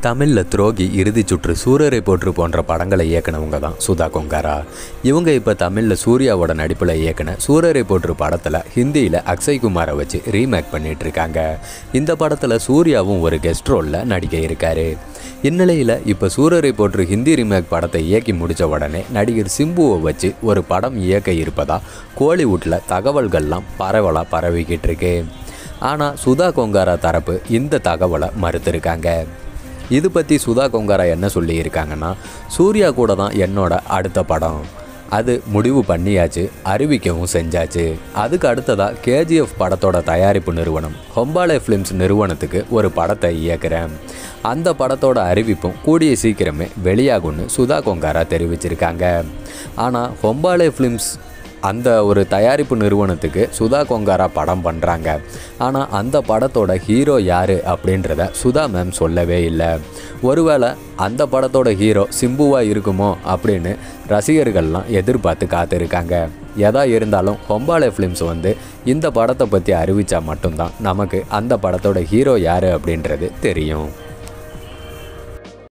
தமிழில் துரோகி இறுதி சுற்று சூரரை போற்று போன்ற படங்களை இயக்குனவங்க தான் சுதா கொங்காரா இவங்க இப்போ தமிழில் சூர்யாவோட நடிப்பில் இயக்குன சூரரை போற்று படத்தில் ஹிந்தியில் அக்ஷய் குமாரை வச்சு ரீமேக் பண்ணிட்டு இருக்காங்க இந்த படத்தில் சூர்யாவும் ஒரு கெஸ்ட் ரோலில் நடிக்க இருக்காரு இந்நிலையில் இப்போ சூரரை போற்று ஹிந்தி ரீமேக் படத்தை இயக்கி முடித்த உடனே நடிகர் சிம்புவை வச்சு ஒரு படம் இயக்க இருப்பதா கோலிவுட்டில் தகவல்கள்லாம் பரவலாக பரவிக்கிட்டு இருக்கு ஆனால் சுதா கொங்காரா தரப்பு இந்த தகவலை மறுத்திருக்காங்க இது பற்றி சுதா கொங்காரா என்ன சொல்லியிருக்காங்கன்னா சூர்யா கூட தான் என்னோட அடுத்த படம் அது முடிவு பண்ணியாச்சு அறிவிக்கவும் செஞ்சாச்சு அதுக்கு அடுத்ததாக கேஜிஎஃப் படத்தோட தயாரிப்பு நிறுவனம் ஹொம்பாலே ஃபிலிம்ஸ் நிறுவனத்துக்கு ஒரு படத்தை இயக்குறேன் அந்த படத்தோட அறிவிப்பும் கூடிய சீக்கிரமே வெளியாகும்னு சுதா கொங்காரா தெரிவிச்சிருக்காங்க ஆனால் ஹொம்பாலே ஃபிலிம்ஸ் அந்த ஒரு தயாரிப்பு நிறுவனத்துக்கு சுதா கொங்காரா படம் பண்ணுறாங்க ஆனால் அந்த படத்தோட ஹீரோ யார் அப்படின்றத சுதா மேம் சொல்லவே இல்லை ஒருவேளை அந்த படத்தோட ஹீரோ சிம்புவாக இருக்குமோ அப்படின்னு ரசிகர்கள்லாம் எதிர்பார்த்து காத்திருக்காங்க எதா இருந்தாலும் ஹொம்பாலே ஃபிலிம்ஸ் வந்து இந்த படத்தை பற்றி அறிவித்தா மட்டும்தான் நமக்கு அந்த படத்தோட ஹீரோ யார் அப்படின்றது தெரியும்